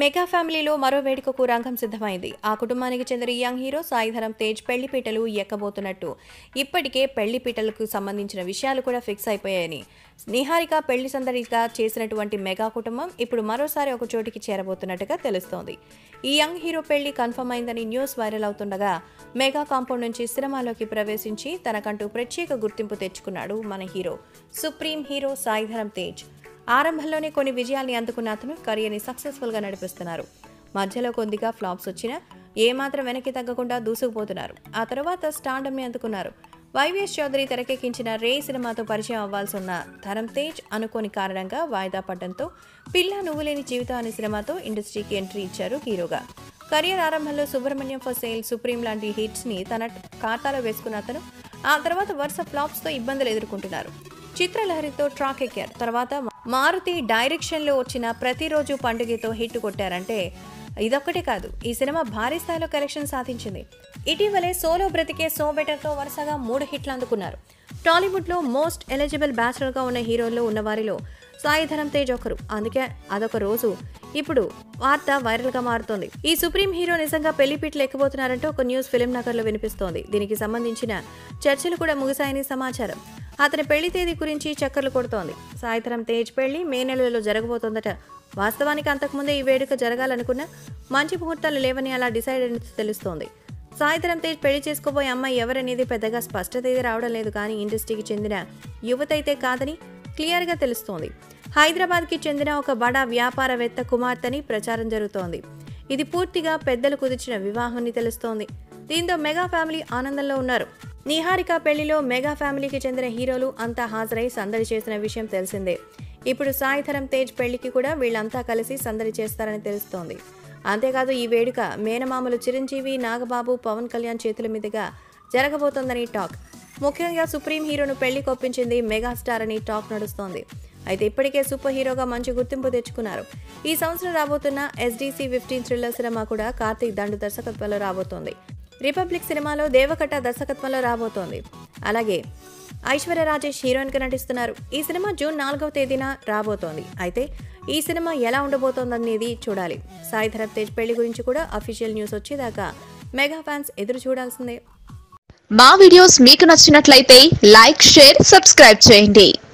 mega ఫ్యామిలీలో మరో వేడుకకు రంగం సిద్ధమైంది ఆ కుటుంబానికి చెందిన యంగ్ హీరో సాయిధరం తేజ్ పెళ్లిపీటలు ఎక్కబోతున్నట్టు ఇప్పటికే పెళ్లిపీటలకు సంబంధించిన విషయాలు కూడా ఫిక్స్ అయిపోయాయని నిహారిక పెళ్లి సందడిగా చేసినటువంటి మెగా కుటుంబం ఇప్పుడు మరోసారి ఒక చోటికి చేరబోతున్నట్టుగా తెలుస్తోంది ఈ యంగ్ హీరో పెళ్లి కన్ఫర్మ్ అయిందని న్యూస్ వైరల్ అవుతుండగా మెగా కాంపౌండ్ నుంచి సినిమాలోకి ప్రవేశించి తనకంటూ ప్రత్యేక గుర్తింపు తెచ్చుకున్నాడు మన hero supreme hero Saidharam Tej ఆరంభంలోనే కొన్ని విజయాల్ని అందుకున్న అతను కెరియర్ని సక్సెస్ఫుల్గా నడిపిస్తున్నారు మధ్యలో కొద్దిగా ఫ్లాప్స్ వచ్చినా ఏమాత్రం వెనక్కి తగ్గకుండా దూసుకుపోతున్నారు ఆ తర్వాత స్టాండమ్ని అందుకున్నారు వైవిఎస్ చౌదరి తెరకెక్కించిన రే సినిమాతో పరిచయం అవ్వాల్సి ఉన్న ధరం తేజ్ అనుకోని కారణంగా వాయిదా పడడంతో పిల్ల నువ్వులేని జీవితం అనే సినిమాతో ఇండస్ట్రీకి ఎంట్రీ ఇచ్చారు హీరోగా కెరియర్ ఆరంభంలో సుబ్రహ్మణ్యం ఫర్ సేల్ సుప్రీం లాంటి హిట్స్ని తన ఖాతాలో వేసుకున్న అతను ఆ తర్వాత వరుస ఫ్లాప్స్తో ఇబ్బందులు ఎదుర్కొంటున్నారు చిత్రలహరితో ట్రాక్ ఎక్కారు తర్వాత మారుతి డైరెక్షన్లో వచ్చిన ప్రతిరోజు పండుగతో హిట్ కొట్టారంటే ఇదొక్కటే కాదు ఈ సినిమా భారీ స్థాయిలో కలెక్షన్ సాధించింది ఇటీవలే సోలో బ్రతికే సో బెటర్తో వరుసగా మూడు హిట్లు అందుకున్నారు టాలీవుడ్లో మోస్ట్ ఎలిజిబుల్ బ్యాచులర్గా ఉన్న హీరోల్లో ఉన్నవారిలో సాయిధరం తేజ్ ఒకరు అందుకే అదొక రోజు ఇప్పుడు వార్త వైరల్గా మారుతోంది ఈ సుప్రీం హీరో నిజంగా పెళ్లిపీటలు ఎక్కబోతున్నారంటూ ఒక న్యూస్ ఫిలిం నగర్లో వినిపిస్తోంది దీనికి సంబంధించిన చర్చలు కూడా ముగిశాయని సమాచారం అతని పెళ్లి తేదీ గురించి చక్కర్లు కొడుతోంది సాయిధరం తేజ్ పెళ్లి మే నెలలో జరగబోతోందట వాస్తవానికి అంతకుముందే ఈ వేడుక జరగాలనుకున్న మంచి ముహూర్తాలు లేవని అలా డిసైడ్ అయినట్టు తెలుస్తోంది సాయిధరం తేజ్ పెళ్లి చేసుకోబోయే అమ్మాయి ఎవరనేది పెద్దగా స్పష్టత అయితే రావడం లేదు కానీ ఇండస్ట్రీకి చెందిన యువత అయితే కాదని క్లియర్గా తెలుస్తోంది హైదరాబాద్కి చెందిన ఒక బడా వ్యాపారవేత్త కుమార్తెని ప్రచారం జరుగుతోంది ఇది పూర్తిగా పెద్దలు కుదిర్చిన వివాహమని తెలుస్తోంది దీంతో మెగా ఫ్యామిలీ ఆనందంలో ఉన్నారు నిహారిక పెళ్లిలో మెగా ఫ్యామిలీకి చెందిన హీరోలు అంతా హాజరై సందడి చేసిన విషయం తెలిసిందే ఇప్పుడు సాయిధరం తేజ్ పెళ్లికి కూడా వీళ్ళంతా కలిసి సందడి చేస్తారని తెలుస్తోంది అంతేకాదు ఈ వేడుక మేనమామలు చిరంజీవి నాగబాబు పవన్ కళ్యాణ్ చేతుల మీదుగా జరగబోతోందని టాక్ ముఖ్యంగా సుప్రీం హీరోను పెళ్లి కొప్పించింది మెగాస్టార్ అని టాక్ నడుస్తోంది అయితే ఇప్పటికే సూపర్ హీరోగా మంచి గుర్తింపు తెచ్చుకున్నారు ఈ సంవత్సరం రాబోతున్న ఎస్డీసీ ఫిఫ్టీన్ థ్రిల్లర్ సినిమా కూడా కార్తీక్ దండు దర్శకత్వంలో రాబోతోంది రిపబ్లిక్ సినిమాలో దేవకట్ట దర్శకత్వంలో రాబోతోంది అలాగే ఐశ్వర్య రాజేష్ హీరోయిన్గా నటిస్తున్నారు ఈ సినిమా జూన్ నాలుగవ తేదీన రాబోతోంది అయితే ఈ సినిమా ఎలా ఉండబోతోందనేది చూడాలి సాయి ధరప్ తేజ్ పెళ్లి గురించి కూడా అఫీషియల్ న్యూస్ వచ్చేదాకా మెగా ఫ్యాన్స్ ఎదురు చూడాల్సిందే మా వీడియోస్ మీకు నచ్చినట్లయితే లైక్ షేర్ సబ్స్క్రైబ్ చేయండి